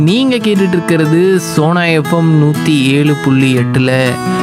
நீங்கள் கேட்டுட்டு இருக்கிறது சோனா எஃப்எம் நூற்றி ஏழு புள்ளி எட்டில்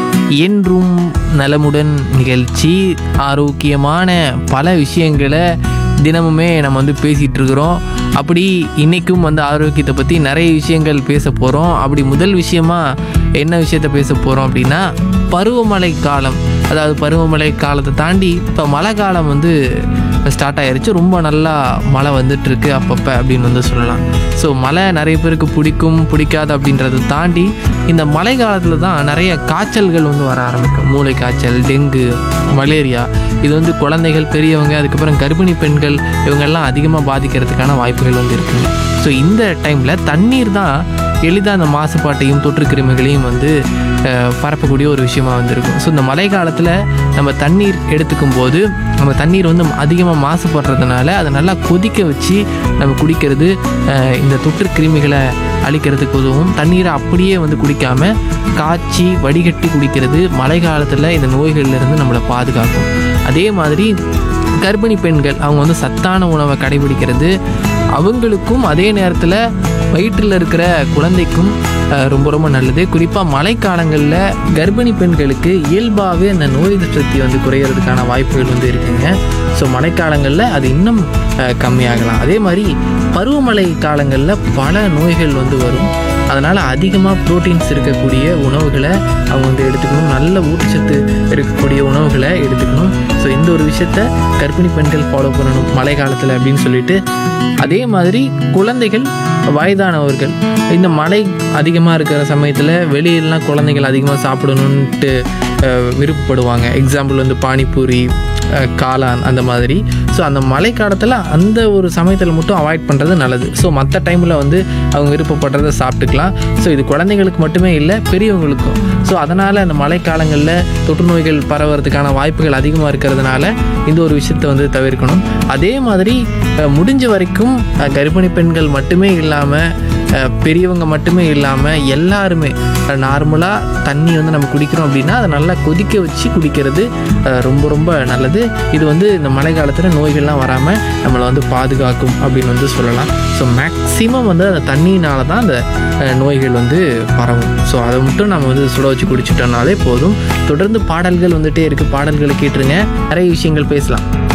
என்றும் நலமுடன் நிகழ்ச்சி ஆரோக்கியமான பல விஷயங்களை தினமுமே நம்ம வந்து பேசிகிட்டு இருக்கிறோம் அப்படி இன்றைக்கும் வந்து ஆரோக்கியத்தை பற்றி நிறைய விஷயங்கள் பேச போகிறோம் அப்படி முதல் விஷயமா என்ன விஷயத்த பேச போகிறோம் அப்படின்னா பருவமழை காலம் அதாவது பருவமழை காலத்தை தாண்டி இப்போ மழை காலம் வந்து ஸ்டார்ட் ஆயிருச்சு ரொம்ப நல்லா மழை வந்துட்டு இருக்கு அப்பப்போ அப்படின்னு வந்து சொல்லலாம் ஸோ மழை நிறைய பேருக்கு பிடிக்கும் பிடிக்காது அப்படின்றத தாண்டி இந்த மழை காலத்தில் தான் நிறைய காய்ச்சல்கள் வந்து வர ஆரம்பிக்கும் மூளை காய்ச்சல் டெங்கு மலேரியா இது வந்து குழந்தைகள் பெரியவங்க அதுக்கப்புறம் கர்ப்பிணி பெண்கள் இவங்கெல்லாம் அதிகமாக பாதிக்கிறதுக்கான வாய்ப்புகள் வந்து இருக்குங்க ஸோ இந்த டைமில் தண்ணீர் தான் எளிதாக அந்த மாசுபாட்டையும் தொற்று கிருமிகளையும் வந்து அஹ், பரப்பக்கூடிய ஒரு விஷயமா வந்திருக்கும் ஸோ இந்த மழை காலத்தில் நம்ம தண்ணீர் எடுத்துக்கும் போது நம்ம தண்ணீர் வந்து அதிகமாக மாசுபடுறதுனால அதை நல்லா கொதிக்க வச்சு நம்ம குடிக்கிறது அஹ், இந்த தொற்று கிருமிகளை அழிக்கிறதுக்கு உதவும் தண்ணீரை அப்படியே வந்து குடிக்காம காய்ச்சி வடிகட்டி குடிக்கிறது மழை காலத்தில் இந்த நோய்கள்லேருந்து நம்மளை பாதுகாக்கும் அதே மாதிரி கர்ப்பிணி பெண்கள் அவங்க வந்து சத்தான உணவை கடைபிடிக்கிறது அவங்களுக்கும் அதே நேரத்தில் வயிற்றில் இருக்கிற குழந்தைக்கும் அஹ், ரொம்ப ரொம்ப நல்லது குறிப்பாக மழைக்காலங்களில் கர்ப்பிணி பெண்களுக்கு இயல்பாகவே அந்த நோய் எதிர்ப்பு சக்தி வந்து குறையிறதுக்கான வாய்ப்புகள் வந்து இருக்குங்க ஸோ மழைக்காலங்களில் அது இன்னும் அஹ், கம்மியாகலாம் அதே மாதிரி பருவமழை காலங்களில் பல நோய்கள் வந்து வரும் அதனால் அதிகமாக ப்ரோட்டீன்ஸ் இருக்கக்கூடிய உணவுகளை அவங்க வந்து எடுத்துக்கணும் நல்ல ஊட்டச்சத்து இருக்கக்கூடிய உணவுகளை எடுத்துக்கணும் ஸோ இந்த ஒரு விஷயத்த கர்ப்பிணி பெண்கள் ஃபாலோ பண்ணணும் மழை காலத்தில் அப்படின்னு சொல்லிட்டு அதே மாதிரி குழந்தைகள் வயதானவர்கள் இந்த மழை அதிகமாக இருக்கிற சமயத்தில் வெளியிலலாம் குழந்தைகள் அதிகமாக சாப்பிடணுன்ட்டு அஹ், விருப்பப்படுவாங்க எக்ஸாம்பிள் வந்து பானிபூரி அஹ், காளான் அந்த மாதிரி ஸோ அந்த மழை காலத்தில் அந்த ஒரு சமயத்தில் மட்டும் அவாய்ட் பண்ணுறது நல்லது ஸோ மற்ற டைமில் வந்து அவங்க விருப்பப்படுறத சாப்பிட்டுக்கலாம் ஸோ இது குழந்தைங்களுக்கு மட்டுமே இல்லை பெரியவங்களுக்கும் ஸோ அதனால் அந்த மழை காலங்களில் தொற்று நோய்கள் பரவறதுக்கான வாய்ப்புகள் அதிகமாக இருக்கிறதுனால இந்த ஒரு விஷயத்தை வந்து தவிர்க்கணும் அதே மாதிரி அஹ், முடிஞ்ச வரைக்கும் அஹ், கர்ப்பிணி பெண்கள் மட்டுமே இல்லாமல் பெரியவங்க மட்டுமே இல்லாமல் எல்லாருமே நார்மலாக தண்ணி வந்து நம்ம குடிக்கிறோம் அப்படின்னா அதை நல்லா கொதிக்க வச்சு குடிக்கிறது அஹ், ரொம்ப ரொம்ப நல்லது இது வந்து இந்த மழை காலத்தில் நோய்கள்லாம் வராமல் நம்மளை வந்து பாதுகாக்கும் அப்படின்னு வந்து சொல்லலாம் ஸோ மேக்ஸிமம் வந்து அந்த தண்ணியினால தான் அந்த அஹ், நோய்கள் வந்து பரவும் ஸோ அதை மட்டும் நம்ம வந்து சுட வச்சு குடிச்சிட்டோம்னாலே போதும் தொடர்ந்து பாடல்கள் வந்துட்டே இருக்குது பாடல்களை கேட்டுருங்க நிறைய விஷயங்கள் பேசலாம்